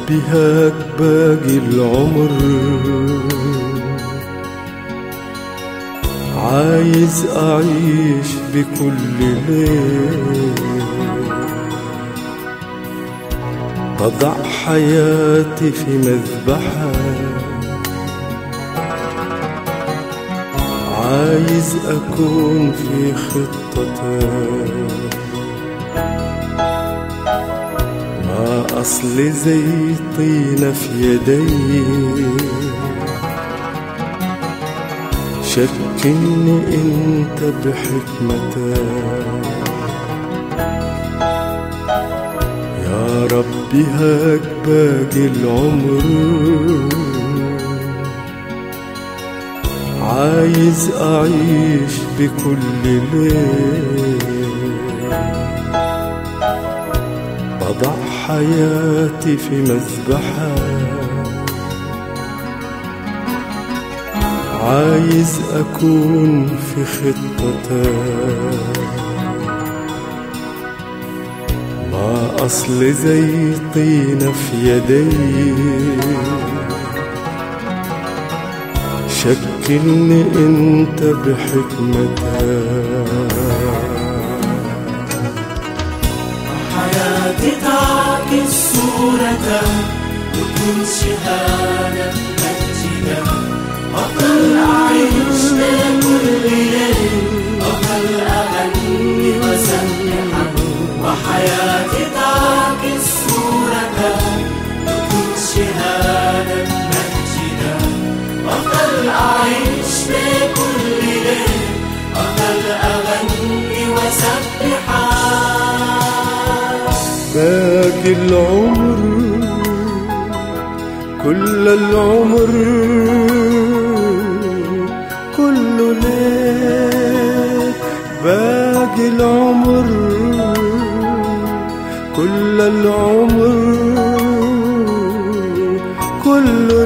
ربي هاك باقي العمر عايز أعيش بكل ليل بضع حياتي في مذبحة عايز أكون في خطتك ما أصل زي طينة في يدي شكني انت بحكمتك يا ربي هاك باقي العمر عايز أعيش بكل ليل بضع حياتي في مذبحة عايز أكون في خطتك ما أصل زي طينة في يدي شكلني انت بحكمتك حياتي تعكس صورتك وتكون شهادة مجدك أفضل أعيش كل ليل أفضل أغني وأسبحك وحياتي تعكس صورتك وتكون شهادة مجدك أفضل أعيش كل ليل أفضل أغني وأسبحك باقي العمر كل العمر كله ليك باقي العمر كل العمر كله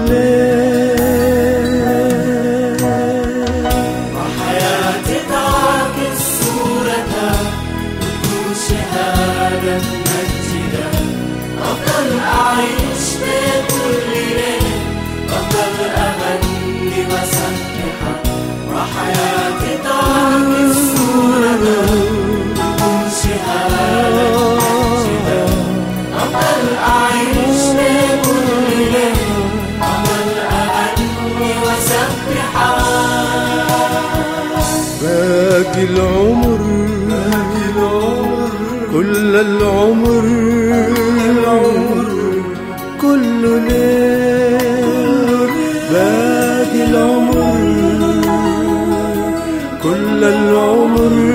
ليك وحياتي تعكس صورتك وتكون شهادة مجدك أفضل أعيش بكل ليل أفضل أغني وأسبحك وحياتي تعكس صورتك وتكون شهادة مجدك أفضل أعيش بكل ليل أفضل أغني وأسبحك باقي العمر كل العمر كله ليل باقي العمر كل العمر